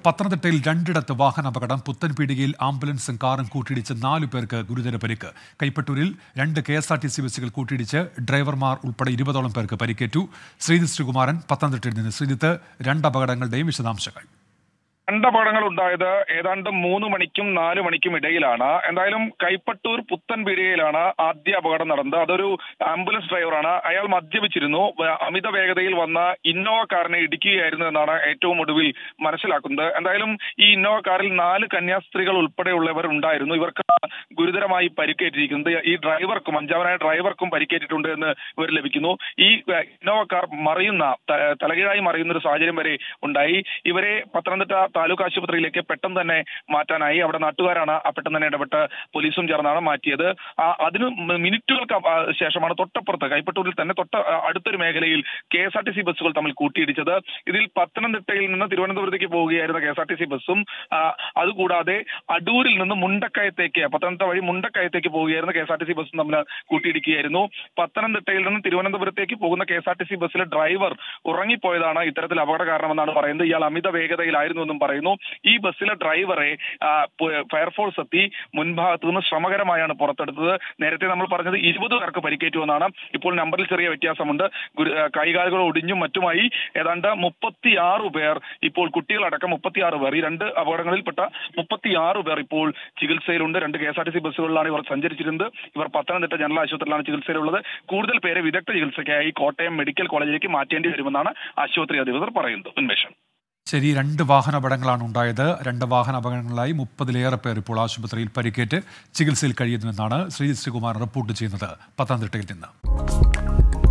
പത്തനംതിട്ടയിൽ രണ്ടിടത്ത് വാഹനാപകടം പുത്തൻപീടികയിൽ ആംബുലൻസും കാറും കൂട്ടിയിടിച്ച് നാലു പേർക്ക് ഗുരുതര പരിക്ക് കൈപ്പട്ടൂരിൽ രണ്ട് K S R T C ബസ്സുകൾ കൂട്ടിയിടിച്ച് ഡ്രൈവർമാർ ഉൾപ്പെടെ ഇരുപതോളം പേർക്ക് പരിക്കേറ്റു ശ്രീജിത്ത് ശ്രീകുമാരൻ പത്തനംതിട്ടയിൽ നിന്ന് ശ്രീജിത്ത് രണ്ട് അപകടങ്ങളുടെയും വിശദാംശങ്ങൾ രണ്ട് അപകടങ്ങൾ ഉണ്ടായത് ഏതാണ്ട് മൂന്ന് മണിക്കും നാല് മണിക്കും ഇടയിലാണ് എന്തായാലും കൈപ്പട്ടൂർ പുത്തൻപീടികയിലാണ് ആദ്യ അപകടം നടന്നത് അതൊരു ആംബുലൻസ് ഡ്രൈവറാണ് അയാൾ മദ്യപിച്ചിരുന്നു വ- അമിത വേഗതയിൽ വന്ന ഇന്നോവ കാറിനെ ഇടിക്കുകയായിരുന്നു എന്നാണ് ഏറ്റവും ഒടുവിൽ മനസ്സിലാക്കുന്നത് എന്തായാലും ഈ ഇന്നോവ കാറിൽ നാല് കന്യാസ്ത്രീകൾ ഉൾപ്പെടെയുള്ളവർ ഉണ്ടായിരുന്നു ഇവർക്ക് ഗുരുതരമായി പരിക്കേറ്റിരിക്കുന്നത് ഈ ഡ്രൈവർക്കും അഞ്ചാമനായ ഡ്രൈവർക്കും പരിക്കേറ്റിട്ടുണ്ട് എന്ന് ഇവർ ലഭിക്കുന്നു ഈ ഏഹ്, ഇന്നോവ കാർ മറിയുന്ന ത- തലകീഴായി മറിയുന്ന ഒരു സാഹചര്യം വരെ ഉണ്ടായി ഇവരെ പത്തനംതിട്ട താലൂക്ക് ആശുപത്രിയിലേക്ക് പെട്ടെന്ന് തന്നെ മാറ്റാനായി അവിടെ നാട്ടുകാരാണ് ആ പെട്ടെന്ന് തന്നെ ഇടപെട്ട് പോലീസും ചേർന്നാണ് മാറ്റിയത് ആ അതിന് മി- മിനിറ്റുകൾക്ക് അപ്പ- ആ ശേഷമാണ് തൊട്ടപ്പുറത്ത് കൈപ്പട്ടൂരിൽ തന്നെ തൊട്ട ആ, അടുത്തൊരു മേഖലയിൽ K S R T C ബസ്സുകൾ തമ്മിൽ കൂട്ടിയിടിച്ചത് ഇതിൽ പത്തനംതിട്ടയിൽ നിന്ന് തിരുവനന്തപുരത്തേക്ക് പോവുകയായിരുന്ന K S R T C ബസ്സും ആ, അതുകൂടാതെ അടൂരിൽ നിന്ന് മുണ്ടക്കയത്തേക്ക് പത്തനംതിട്ട വഴി മുണ്ടക്കയത്തേക്ക് പോവുകയായിരുന്ന K S R T C ബസ്സും തമ്മിൽ കൂട്ടിയിടിക്കുകയായിരുന്നു പത്തനംതിട്ടയിൽ നിന്ന് തിരുവനന്തപുരത്തേക്ക് പോകുന്ന K S R T C ബസ്സിലെ ഡ്രൈവർ ഉറങ്ങിപ്പോയതാണ് ഇത്തരത്തിൽ അപകട കാരണമെന്നാണ് പറയുന്നത് ഇയാൾ അമിത വേഗതയിലായിരുന്നു എന്നും പറയുന്നു ഈ ബസ്സിലെ ഡ്രൈവറെ ആ, പ് ഫയർഫോഴ്സ് എത്തി മുൻഭാഗത്ത് നിന്ന് ശ്രമകരമായാണ് പുറത്തെടുത്തത് നേരത്തെ നമ്മൾ പറഞ്ഞത് ഇരുപത് പേർക്ക് പരിക്കേറ്റു എന്നാണ് ഇപ്പോൾ നമ്പറിൽ ചെറിയ വ്യത്യാസമുണ്ട് ഗുരു- ആ, കൈകാലുകൾ ഒടിഞ്ഞും മറ്റുമായി ഏതാണ്ട് മുപ്പത്തിയാറ് പേർ ഇപ്പോൾ കുട്ടികളടക്കം മുപ്പത്തിയാറ് പേർ ഈ രണ്ട് അപകടങ്ങളിൽപ്പെട്ട മുപ്പത്തിയാറ് പേർ ഇപ്പോൾ ചികിത്സയിലുണ്ട് രണ്ട് K S R T C ബസ്സുകളിലാണ് ഇവർ സഞ്ചരിച്ചിരുന്നത് ഇവർ പത്തനംതിട്ട ജനറൽ ആശുപത്രിയിലാണ് ചികിത്സയിലുള്ളത് കൂടുതൽ പേരെ വിദഗ്ധ ചികിത്സയ്ക്കായി കോട്ടയം മെഡിക്കൽ കോളേജിലേക്ക് മാറ്റേണ്ടി വരുമെന്നാണ് ആശുപത്രി അധികൃതർ പറയുന്നത് ഉന്മേഷം ശരി രണ്ട് വാഹനാപകടങ്ങളാണ് ഉണ്ടായത് രണ്ട് വാഹനാപകടങ്ങളിലായി മുപ്പതിലേറെ പേർ ഇപ്പോൾ ആശുപത്രിയിൽ പരിക്കേറ്റ് ചികിത്സയിൽ കഴിയുന്നുവെന്നാണ് ശ്രീജിത്ത് ശ്രീകുമാർ റിപ്പോർട്ട് ചെയ്യുന്നത് പത്തനംതിട്ടയിൽ നിന്ന്